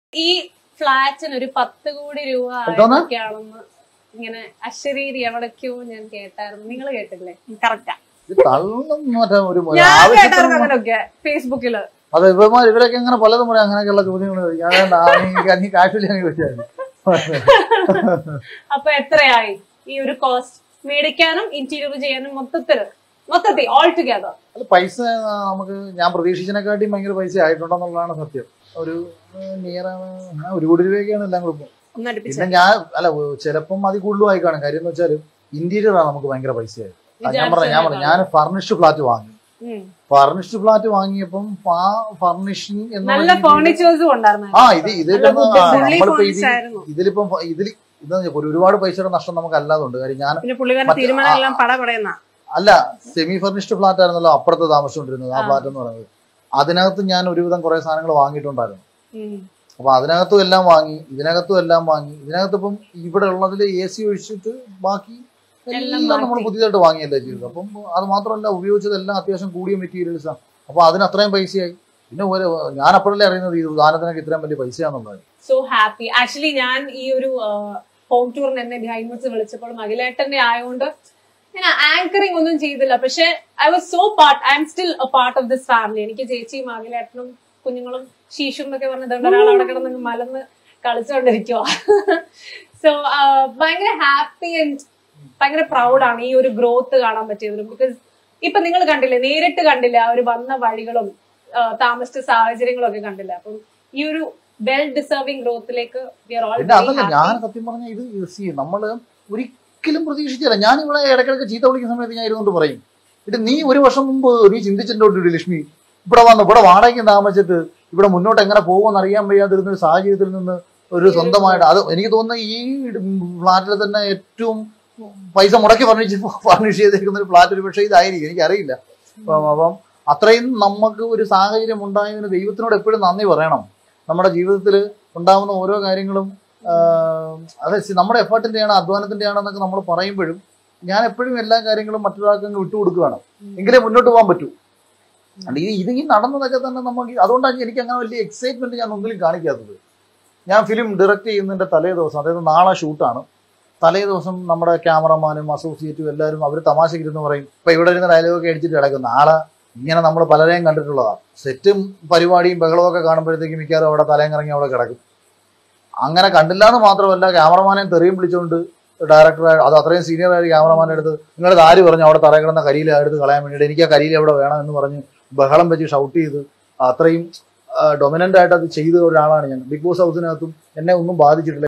ഈ ഫ്ലാറ്റിന് ഒരു പത്ത് കോടി രൂപ എന്തോന്ന്? ആയിട്ടൊക്കെയാണെന്ന് ഇങ്ങനെ അശരീരി എവിടേക്കോ ഞാൻ കേട്ടായിരുന്നു നിങ്ങൾ കേട്ടില്ലേ കറക്റ്റാ ഇത് തള്ളും മറ്റേ ഒരു ഞാൻ ആവശ്യത്തിന് കേട്ടായിരുന്നു അങ്ങനെയൊക്കെ ഫേസ്ബുക്കില് അതെ ഇവന്മാർ ഇവരൊക്കെ ഇങ്ങനെ പലതും പറയും അങ്ങനെയൊക്കെയുള്ള ചോദ്യങ്ങൾ ചോദിക്കും. ഞാൻ വേണ്ട, ആ, നീ- നീ കാശില്ല നീ ചോദിച്ചാൽ അപ്പൊ എത്രയായി ഈ ഒരു കോസ്റ്റ് മേടിക്കാനും ഇന്റീരിയർ ചെയ്യാനും മൊത്തത്തില് മൊത്തത്തിൽ ഓൾ ടുഗദർ അത് പൈസ ആ, നമുക്ക് ഞാൻ പ്രതീക്ഷിച്ചതിനെക്കാട്ടിയും ഭയങ്കര പൈസ ആയിട്ടുണ്ടെന്നുള്ളതാണ് സത്യം ഒരു നിയർ ഒരു കോടി രൂപയൊക്കെയാണ് എല്ലാം കൂടെ ഇപ്പൊ. ഒന്നടുപ്പിച്ച് പിന്നെ ഞാൻ അല്ല ചിലപ്പം അതിൽ കൂടുതലുമായി കാണും കാര്യം എന്ന് വെച്ചാൽ ഇന്റീരിയർ ആണ് നമുക്ക് ഭയങ്കര പൈസയായി ആ, ഞാൻ പറഞ്ഞു ഞാൻ പറഞ്ഞു ഞാൻ ഫർണിഷ്ഡ് ഫ്ലാറ്റ് വാങ്ങി ഫർണിഷ്ഡ് ഫ്ലാറ്റ് വാങ്ങിയപ്പം ആ ഫർണിഷിങ് നല്ല ഫേർണിച്ചേഴ്സും ഉണ്ടായിരുന്നു ആ ഇത് ഇത് നല്ല ഇപ്പം, good ആ, fully നമ്മളിപ്പോ furnished ഇതിൽ ആയിരുന്നു. ഇതിലിപ്പം ഇതിൽ ഇതെന്ന് വെച്ചാൽ ഒരുപാട് പൈസയുടെ നഷ്ടം നമുക്ക് അല്ലാതുണ്ട് കാര്യം ഞാൻ പിന്നെ പുള്ളിക്കാരൻ മറ്റേ- തീരുമാനം എല്ലാം പട പടയുന്ന അല്ല സെമി ഫർണിഷ്ഡ് ഫ്ലാറ്റ് ആയിരുന്നല്ലോ അപ്പുറത്ത് താമസിച്ചുകൊണ്ടിരുന്നത് ആ ആ. ഫ്ലാറ്റ് എന്ന് പറയുന്നത് അതിനകത്ത് ഞാൻ ഒരുവിധം കുറെ സാധനങ്ങൾ വാങ്ങിയിട്ടുണ്ടായിരുന്നു അപ്പൊ അതിനകത്തും എല്ലാം വാങ്ങി ഇതിനകത്തും എല്ലാം വാങ്ങി ഇതിനകത്ത് ഇപ്പം ഇവിടെ ഉള്ളതിൽ എ സി ഒഴിച്ചിട്ട് ബാക്കി എല്ലാം എല്ലാം നമ്മൾ മാറ്റി. പുതിയതായിട്ട് വാങ്ങിയല്ലേ ചെയ്തത് അപ്പം അത് മാത്രമല്ല ഉപയോഗിച്ചതെല്ലാം അത്യാവശ്യം കൂടിയ മെറ്റീരിയൽസ് ആണ് അപ്പൊ അതിന് അത്രയും പൈസയായി പിന്നെ ഒരു ഞാൻ അപ്പോഴല്ലേ അറിയുന്നത് ഈ സാധനത്തിനൊക്കെ ഇത്രയും വലിയ പൈസയാണെന്നുള്ളത് സോ ഹാപ്പി ആക്ച്വലി ഞാൻ ഈ ഒരു ഹോം ടൂറിന് എന്നെ ബിഹൈൻഡ് വെച്ച് വിളിച്ചപ്പോൾ മകിലേട്ടന്റെ ആയതുകൊണ്ട് ഞാൻ ആങ്കറിങ് ഒന്നും ചെയ്തില്ല പക്ഷെ I was so part I'm still a part of this family എനിക്ക് ചേച്ചിയും മകിലേട്ടനും കുഞ്ഞുങ്ങളും ശീഷും എന്നൊക്കെ പറഞ്ഞത് ഒരാൾ അവിടെ കിടന്ന് മലന്ന് കളിച്ചുകൊണ്ടിരിക്കുക സോ ഭയങ്കര ഹാപ്പി ആൻഡ് ഭയങ്കര പ്രൗഡാണ് ഈ ഒരു ഗ്രോത്ത് കാണാൻ പറ്റിയതിലും ബിക്കോസ് ഇപ്പൊ നിങ്ങൾ കണ്ടില്ലേ നേരിട്ട് കണ്ടില്ല അവർ വന്ന വഴികളും ആ, താമസിച്ച സാഹചര്യങ്ങളും ഒക്കെ കണ്ടില്ല അപ്പം ഈ ഒരു വെൽ ഡിസേർവിംഗ് ഗ്രോത്തിലേക്ക് വി ആർ ഓൾ പിന്നെ അതല്ല ഞാൻ സത്യം പറഞ്ഞ ഇത് സി നമ്മള് ഒരിക്കലും പ്രതീക്ഷിച്ചില്ല ഞാൻ ഇവിടെ ഇടയ്ക്കിടയ്ക്ക് ചീത്ത വിളിക്കുന്ന സമയത്ത് ഞാൻ ഇരുന്നുകൊണ്ട് പറയും ഇത് നീ ഒരു വർഷം മുമ്പ് നീ ചിന്തിച്ചിട്ടുണ്ട് ലക്ഷ്മി ഇവിടെ വന്ന് ഇവിടെ വാടകയ്ക്ക് താമസിച്ചിട്ട് ഇവിടെ മുന്നോട്ട് എങ്ങനെ പോകുമെന്ന് അറിയാൻ വയ്യാതിരുന്ന ഒരു സാഹചര്യത്തിൽ നിന്ന് ഒരു സ്വന്തമായിട്ട് അത് എനിക്ക് തോന്നുന്നു ഈ ഫ്ലാറ്റിൽ തന്നെ ഏറ്റവും പൈസ മുടക്കി ഫർണിച്ച് ഫർണിഷ് ചെയ്തേക്കുന്ന ഒരു ഫ്ലാറ്റ് ഒരു പക്ഷേ ഇതായിരിക്കും എനിക്കറിയില്ല അപ്പം അപ്പം അത്രയും നമുക്ക് ഒരു സാഹചര്യം ഉണ്ടായതിന് ദൈവത്തിനോട് എപ്പോഴും നന്ദി പറയണം നമ്മുടെ ജീവിതത്തിൽ ഉണ്ടാകുന്ന ഓരോ കാര്യങ്ങളും ആഹ് അതെ സി- നമ്മുടെ എഫേർട്ടിന്റെയാണ് അധ്വാനത്തിന്റെയാണ് എന്നൊക്കെ നമ്മൾ പറയുമ്പോഴും ഞാൻ എപ്പോഴും എല്ലാ കാര്യങ്ങളും മറ്റൊരാൾക്ക് അങ്ങ് വിട്ടുകൊടുക്കുകയാണ് എങ്കിലേ മുന്നോട്ട് പോകാൻ പറ്റൂ അല്ല ഇത് ഇത് ഈ നടന്നതൊക്കെ തന്നെ നമുക്ക് അതുകൊണ്ടാണ് എനിക്ക് അങ്ങനെ വലിയ എക്സൈറ്റ്മെന്റ് ഞാൻ ഒന്നിലും കാണിക്കാത്തത് ഞാൻ ഫിലിം ഡയറക്റ്റ് ചെയ്യുന്നതിന്റെ തലേ ദിവസം അതായത് നാളെ ഷൂട്ടാണ് തലേ ദിവസം നമ്മുടെ ക്യാമറമാനും അസോസിയേറ്റും എല്ലാവരും അവർ തമാശക്കിരുന്ന് പറയും ഇപ്പൊ ഇവിടെ ഇരുന്ന് ഡയലോഗൊക്കെ അടിച്ചിട്ട് കിടക്കും നാളെ ഇങ്ങനെ നമ്മൾ പലരെയും കണ്ടിട്ടുള്ളതാണ് സെറ്റും പരിപാടിയും ബഹളവും ഒക്കെ കാണുമ്പോഴത്തേക്കും മിക്കവാറും അവിടെ തലയും കറങ്ങി അവിടെ കിടക്കും അങ്ങനെ കണ്ടില്ല എന്ന് മാത്രമല്ല ക്യാമറമാനെ തെറിയും വിളിച്ചുകൊണ്ട് ഡയറക്ടർ അത് അത്രയും സീനിയർ ആയ ക്യാമറമാനെ എടുത്ത് നിങ്ങളുടെ ആര് പറഞ്ഞു അവിടെ തറ കിടന്ന കരിയില എടുത്ത് കളയാൻ വേണ്ടിയിട്ട് എനിക്ക് ആ കരിയില എവിടെ വേണം എന്ന് പറഞ്ഞ് ബഹളം വെച്ച് ഷൗട്ട് ചെയ്ത് അത്രയും ഡൊമിനന്റ് ആയിട്ട് അത് ചെയ്ത ഒരാളാണ് ഞാൻ ബിഗ് ബോസ് ഹൗസിനകത്തും എന്നെ ഒന്നും ബാധിച്ചിട്ടില്ല